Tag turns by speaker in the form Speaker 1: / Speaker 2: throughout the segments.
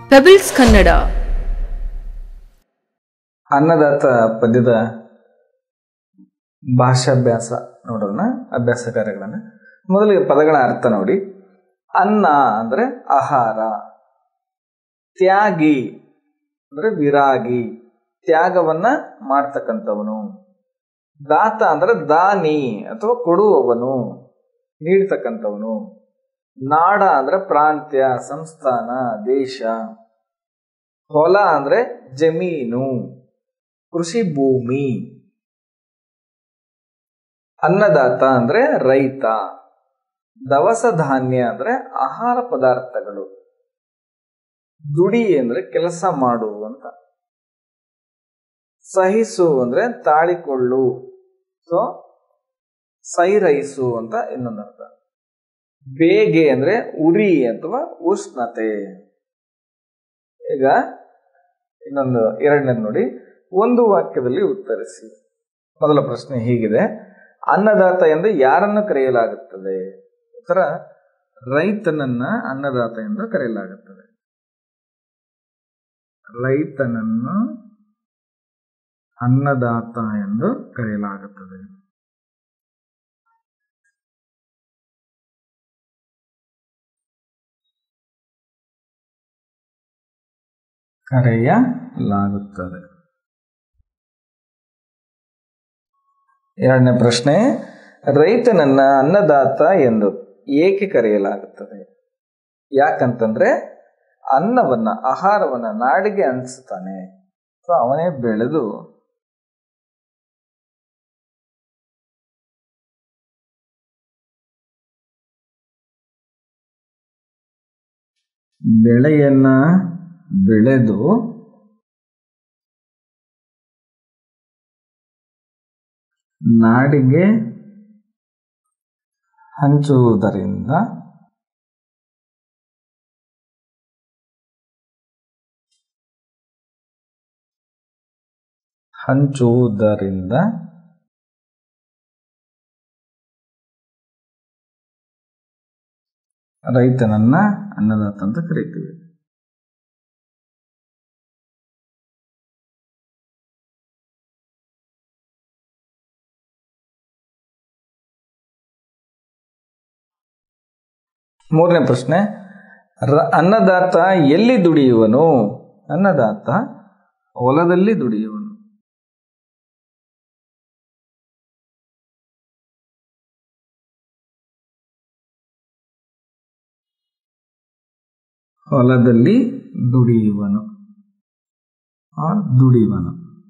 Speaker 1: pebbles Kannada
Speaker 2: ಅನ್ನದಾತ ಪದ್ಯದ ಭಾಷಾಭ್ಯಾಸ ನೋಡೋಣ ಅಭ್ಯಾಸ ಕಾರ್ಯಗಳನ್ನು ಮೊದಲಿಗೆ ಪದಗಳ ಅರ್ಥ ನೋಡಿ ಅನ್ನ ಅಂದ್ರೆ ಆಹಾರ ತ್ಯಾಗಿ ಅಂದ್ರೆ ವಿರಾಗಿ ತ್ಯಾಗವನ್ನ ಮಾಡ್ತಕ್ಕಂಥವನು ದಾತ ಅಂದ್ರೆ ದಾನಿ ಅಥವಾ ಕೊಡುವವನು ನೀಡ್ತಕ್ಕಂಥವನು ನಾಡ ಅಂದ್ರೆ ಪ್ರಾಂತ್ಯ ಸಂಸ್ಥಾನ ದೇಶ ಹೊಲ ಅಂದ್ರೆ ಜಮೀನು ಕೃಷಿ ಭೂಮಿ ಅನ್ನದಾತ ಅಂದ್ರೆ ರೈತ ದವಸ ಧಾನ್ಯ ಅಂದ್ರೆ ಆಹಾರ ಪದಾರ್ಥಗಳು ದುಡಿ ಅಂದ್ರೆ ಕೆಲಸ ಮಾಡು ಅಂತ ಸಹಿಸು ಅಂದ್ರೆ ತಾಳಿಕೊಳ್ಳು ಸೊ ಸೈರೈಸು ಅಂತ ಇನ್ನೊಂದು ಅರ್ಥ ಬೇಗೆ ಅಂದ್ರೆ ಉರಿ ಅಥವಾ ಉಷ್ಣತೆ ಈಗ ಇನ್ನೊಂದು ಎರಡನೇದು ನೋಡಿ ಒಂದು ವಾಕ್ಯದಲ್ಲಿ ಉತ್ತರಿಸಿ ಮೊದಲ ಪ್ರಶ್ನೆ ಹೀಗಿದೆ ಅನ್ನದಾತ ಎಂದು ಯಾರನ್ನು ಕರೆಯಲಾಗುತ್ತದೆ ಉತ್ತರ ರೈತನನ್ನ ಅನ್ನದಾತ ಎಂದು ಕರೆಯಲಾಗುತ್ತದೆ ರೈತನನ್ನು ಅನ್ನದಾತ ಎಂದು ಕರೆಯಲಾಗುತ್ತದೆ ಕರೆಯಲಾಗುತ್ತದೆ ಎರಡನೇ ಪ್ರಶ್ನೆ ರೈತನನ್ನ ಅನ್ನದಾತ ಎಂದು ಏಕೆ ಕರೆಯಲಾಗುತ್ತದೆ ಯಾಕಂತಂದ್ರೆ ಅನ್ನವನ್ನ ಆಹಾರವನ್ನ ನಾಡಿಗೆ ಅನಿಸ್ತಾನೆ ಸೊ ಅವನೇ ಬೆಳೆದು ಬೆಳೆಯನ್ನ ಬೆಳೆದು ನಾಡಿಗೆ ಹಂಚುವುದರಿಂದ ಹಂಚುವುದರಿಂದ ರೈತನನ್ನ ಅನ್ನದಾತ ಅಂತ ಕರಿತೀವಿ ಮೂರನೇ ಪ್ರಶ್ನೆ ರ- ಅನ್ನದಾತ ಎಲ್ಲಿ ದುಡಿಯುವನು ಅನ್ನದಾತ ಹೊಲದಲ್ಲಿ ದುಡಿಯುವನು ಹೊಲದಲ್ಲಿ ದುಡಿಯುವನು ಆ ದುಡಿಯುವನು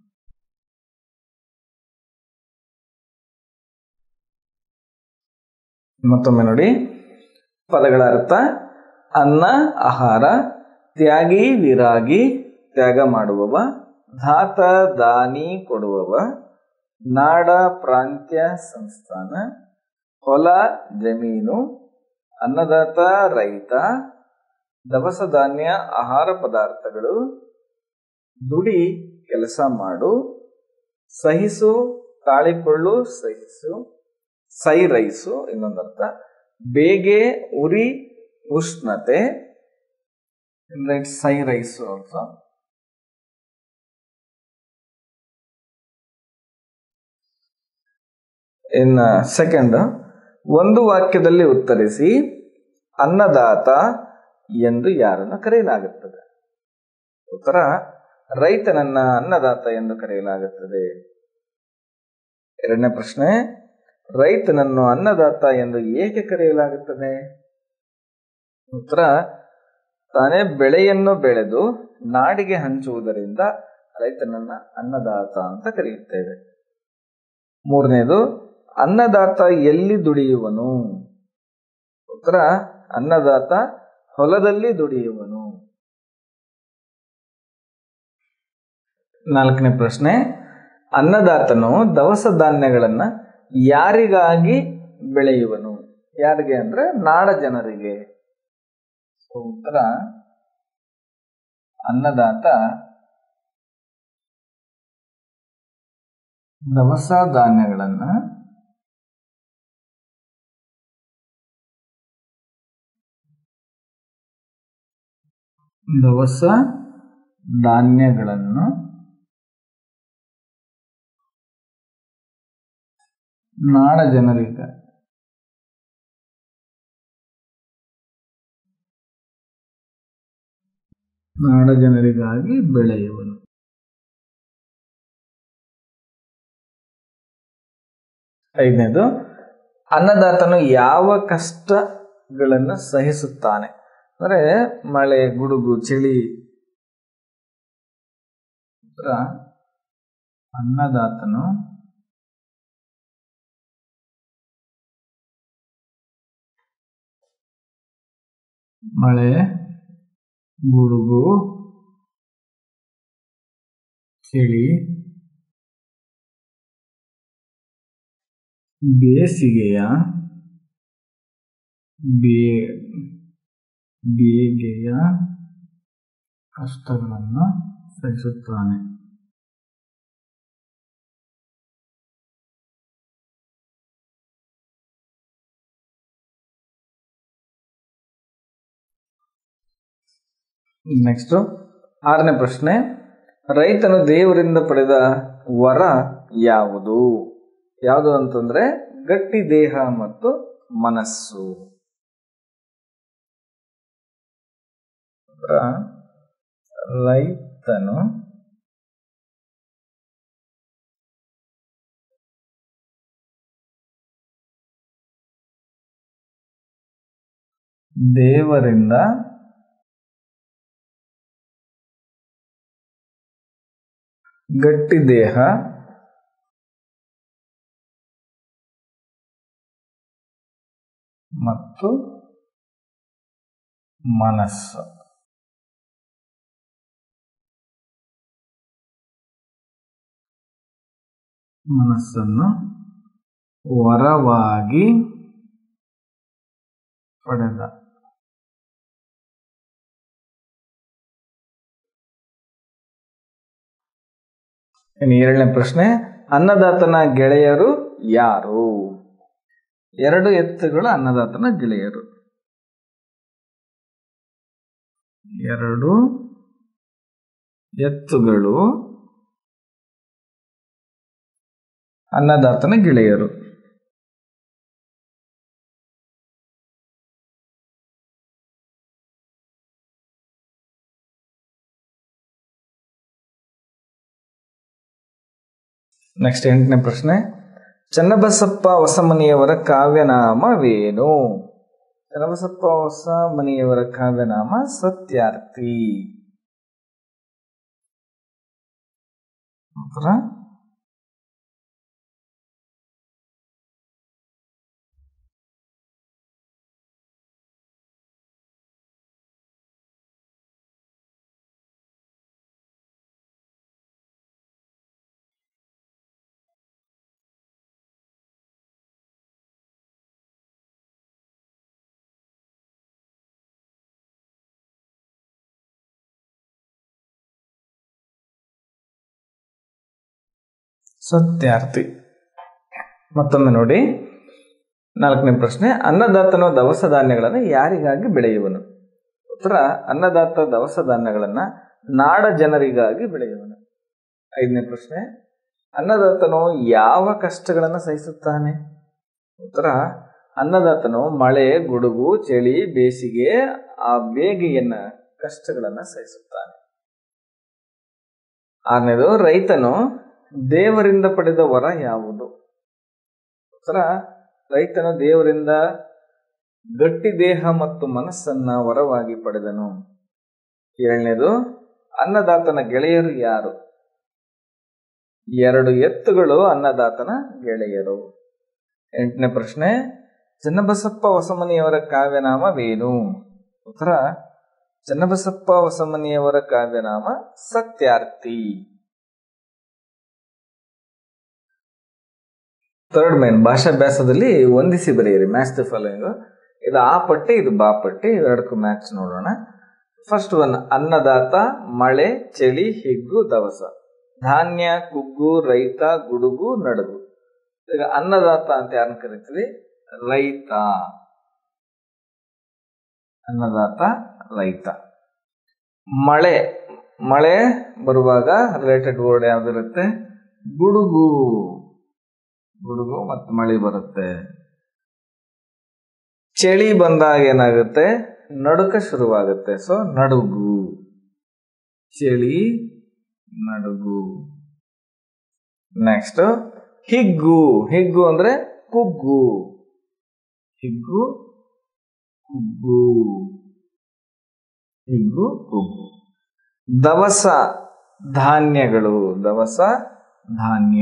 Speaker 2: ಮತ್ತೊಮ್ಮೆ ನೋಡಿ ಪದಗಳ ಅರ್ಥ ಅನ್ನ ಆಹಾರ ತ್ಯಾಗಿ ವಿರಾಗಿ ತ್ಯಾಗ ಮಾಡುವವ ಧಾತ ದಾನಿ ಕೊಡುವವ ನಾಡ ಪ್ರಾಂತ್ಯ ಸಂಸ್ಥಾನ ಹೊಲ ಜಮೀನು ಅನ್ನದಾತ ರೈತ ದವಸ ಧಾನ್ಯ ಆಹಾರ ಪದಾರ್ಥಗಳು ದುಡಿ ಕೆಲಸ ಮಾಡು ಸಹಿಸು ತಾಳಿಕೊಳ್ಳು ಸಹಿಸು ಸೈರೈಸು ಇನ್ನೊಂದರ್ಥ ಬೇಗೆ ಉರಿ ಉಷ್ಣತೆ ಸೈರೈಸು ಆಲ್ಸೋ ಇನ್ ಸೆಕೆಂಡ್ ಒಂದು ವಾಕ್ಯದಲ್ಲಿ ಉತ್ತರಿಸಿ ಅನ್ನದಾತ ಎಂದು ಯಾರನ್ನು ಕರೆಯಲಾಗುತ್ತದೆ ಉತ್ತರ ರೈತನನ್ನ ಅನ್ನದಾತ ಎಂದು ಕರೆಯಲಾಗುತ್ತದೆ ಎರಡನೇ ಪ್ರಶ್ನೆ ರೈತನನ್ನು ಅನ್ನದಾತ ಎಂದು ಏಕೆ ಕರೆಯಲಾಗುತ್ತದೆ ಉತ್ತರ ತಾನೇ ಬೆಳೆಯನ್ನು ಬೆಳೆದು ನಾಡಿಗೆ ಹಂಚುವುದರಿಂದ ರೈತನನ್ನ ಅನ್ನದಾತ ಅಂತ ಕರೆಯುತ್ತೇವೆ ಮೂರನೇದು ಅನ್ನದಾತ ಎಲ್ಲಿ ದುಡಿಯುವನು ಉತ್ತರ ಅನ್ನದಾತ ಹೊಲದಲ್ಲಿ ದುಡಿಯುವನು ನಾಲ್ಕನೇ ಪ್ರಶ್ನೆ ಅನ್ನದಾತನು ದವಸ ಧಾನ್ಯಗಳನ್ನ ಯಾರಿಗಾಗಿ ಬೆಳೆಯುವನು ಯಾರಿಗೆ ಅಂದ್ರೆ ನಾಡ ಜನರಿಗೆ ಸೊ ಉತ್ತರ ಅನ್ನದಾತ ದವಸ ಧಾನ್ಯಗಳನ್ನ ದವಸ ಧಾನ್ಯಗಳನ್ನು ನಾಡ ಜನರಿಗೆ ನಾಡ ಜನರಿಗಾಗಿ ಬೆಳೆಯುವನು ಐದನೇದು ಅನ್ನದಾತನು ಯಾವ ಕಷ್ಟಗಳನ್ನು ಸಹಿಸುತ್ತಾನೆ ಅಂದರೆ ಮಳೆ ಗುಡುಗು ಚಳಿ ಉತ್ತರ ಅನ್ನದಾತನು ಮಳೆ ಗುಡುಗು ಚಳಿ ಬೇಸಿಗೆಯ ಬೇ ಬೇಗೆಯ ಕಷ್ಟಗಳನ್ನು ಸಹಿಸುತ್ತಾನೆ ನೆಕ್ಸ್ಟ್ ಆರನೇ ಪ್ರಶ್ನೆ ರೈತನು ದೇವರಿಂದ ಪಡೆದ ವರ ಯಾವುದು ಯಾವುದು ಅಂತಂದ್ರೆ ಗಟ್ಟಿ ದೇಹ ಮತ್ತು ಮನಸ್ಸು ರೈತನು ದೇವರಿಂದ ಗಟ್ಟಿ ದೇಹ ಮತ್ತು ಮನಸ್ಸು ಮನಸ್ಸನ್ನು ವರವಾಗಿ ಪಡೆದ ಇನ್ನು ಏಳನೇ ಪ್ರಶ್ನೆ ಅನ್ನದಾತನ ಗೆಳೆಯರು ಯಾರು ಎರಡು ಎತ್ತುಗಳು ಅನ್ನದಾತನ ಗೆಳೆಯರು ಎರಡು ಎತ್ತುಗಳು ಅನ್ನದಾತನ ಗೆಳೆಯರು ನೆಕ್ಸ್ಟ್ ಎಂಟನೇ ಪ್ರಶ್ನೆ ಚನ್ನಬಸಪ್ಪ ಹೊಸಮನಿಯವರ ಕಾವ್ಯನಾಮವೇನು ಚನ್ನಬಸಪ್ಪ ಹೊಸಮನಿಯವರ ಕಾವ್ಯನಾಮ ಸತ್ಯಾರ್ಥಿ ಉತ್ತರ ಸತ್ಯಾರ್ಥಿ ಮತ್ತೊಮ್ಮೆ ನೋಡಿ ನಾಲ್ಕನೇ ಪ್ರಶ್ನೆ ಅನ್ನದಾತನು ದವಸ ಧಾನ್ಯಗಳನ್ನು ಯಾರಿಗಾಗಿ ಬೆಳೆಯುವನು ಉತ್ತರ ಅನ್ನದಾತ ದವಸ ಧಾನ್ಯಗಳನ್ನು ನಾಡ ಜನರಿಗಾಗಿ ಬೆಳೆಯುವನು ಐದನೇ ಪ್ರಶ್ನೆ ಅನ್ನದಾತನು ಯಾವ ಕಷ್ಟಗಳನ್ನು ಸಹಿಸುತ್ತಾನೆ ಉತ್ತರ ಅನ್ನದಾತನು ಮಳೆ ಗುಡುಗು ಚಳಿ ಬೇಸಿಗೆ ಆ ಬೇಗೆಯನ್ನ ಕಷ್ಟಗಳನ್ನು ಸಹಿಸುತ್ತಾನೆ ಆರನೇದು ರೈತನು ದೇವರಿಂದ ಪಡೆದ ವರ ಯಾವುದು ಉತ್ತರ ರೈತನು ದೇವರಿಂದ ಗಟ್ಟಿ ದೇಹ ಮತ್ತು ಮನಸ್ಸನ್ನ ವರವಾಗಿ ಪಡೆದನು ಏಳನೇದು ಅನ್ನದಾತನ ಗೆಳೆಯರು ಯಾರು ಎರಡು ಎತ್ತುಗಳು ಅನ್ನದಾತನ ಗೆಳೆಯರು ಎಂಟನೇ ಪ್ರಶ್ನೆ ಚನ್ನಬಸಪ್ಪ ಹೊಸಮನಿಯವರ ಕಾವ್ಯನಾಮವೇನು ಉತ್ತರ ಚನ್ನಬಸಪ್ಪ ಹೊಸಮನಿಯವರ ಕಾವ್ಯನಾಮ ಸತ್ಯಾರ್ಥಿ ಥರ್ಡ್ ಮೇನ್ ಭಾಷಾಭ್ಯಾಸದಲ್ಲಿ ಹೊಂದಿಸಿ ಬರೆಯಿರಿ ಮ್ಯಾಚ್ ದ ಫಾಲೋಯಿಂಗ್ ಇದು ಆ ಪಟ್ಟಿ ಇದು ಬಾ ಪಟ್ಟಿ ಎರಡಕ್ಕೂ ಮ್ಯಾಚ್ ನೋಡೋಣ ಫಸ್ಟ್ ಒನ್ ಅನ್ನದಾತ ಮಳೆ ಚಳಿ ಹಿಗ್ಗು ದವಸ ಧಾನ್ಯ ಕುಗ್ಗು ರೈತ ಗುಡುಗು ನಡುಗು ಈಗ ಅನ್ನದಾತ ಅಂತ ಯಾರನ್ನ ಕರಿತೀವಿ ರೈತ ಅನ್ನದಾತ ರೈತ ಮಳೆ ಮಳೆ ಬರುವಾಗ ರಿಲೇಟೆಡ್ ವರ್ಡ್ ಯಾವ್ದಿರುತ್ತೆ ಗುಡುಗು ಗುಡುಗು ಮತ್ತು ಮಳೆ ಬರುತ್ತೆ ಚಳಿ ಬಂದಾಗ ಏನಾಗುತ್ತೆ ನಡುಕ ಶುರುವಾಗುತ್ತೆ ಸೊ ನಡುಗು ಚಳಿ ನಡುಗು ನೆಕ್ಸ್ಟ್ ಹಿಗ್ಗು ಹಿಗ್ಗು ಅಂದ್ರೆ ಕುಗ್ಗು ಹಿಗ್ಗು ಕುಗ್ಗು ಹಿಗ್ಗು ಕುಗ್ಗು ದವಸ ಧಾನ್ಯಗಳು ದವಸ ಧಾನ್ಯ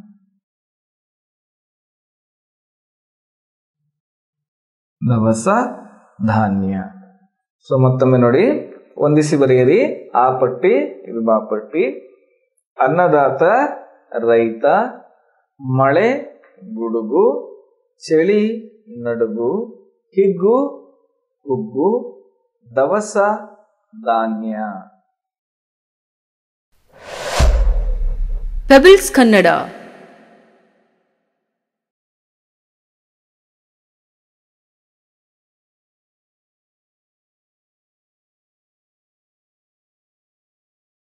Speaker 2: ದವಸ ಧಾನ್ಯ ಸೊ ಮತ್ತೊಮ್ಮೆ ನೋಡಿ ಹೊಂದಿಸಿ ಬರೆಯಿರಿ ಆ ಪಟ್ಟಿ ಇದು ಬಾ ಪಟ್ಟಿ ಅನ್ನದಾತ ರೈತ ಮಳೆ ಗುಡುಗು ಚಳಿ ನಡುಗು ಹಿಗ್ಗು ಕುಗ್ಗು ದವಸ ಧಾನ್ಯ
Speaker 1: ಪೆಬಲ್ಸ್ ಕನ್ನಡ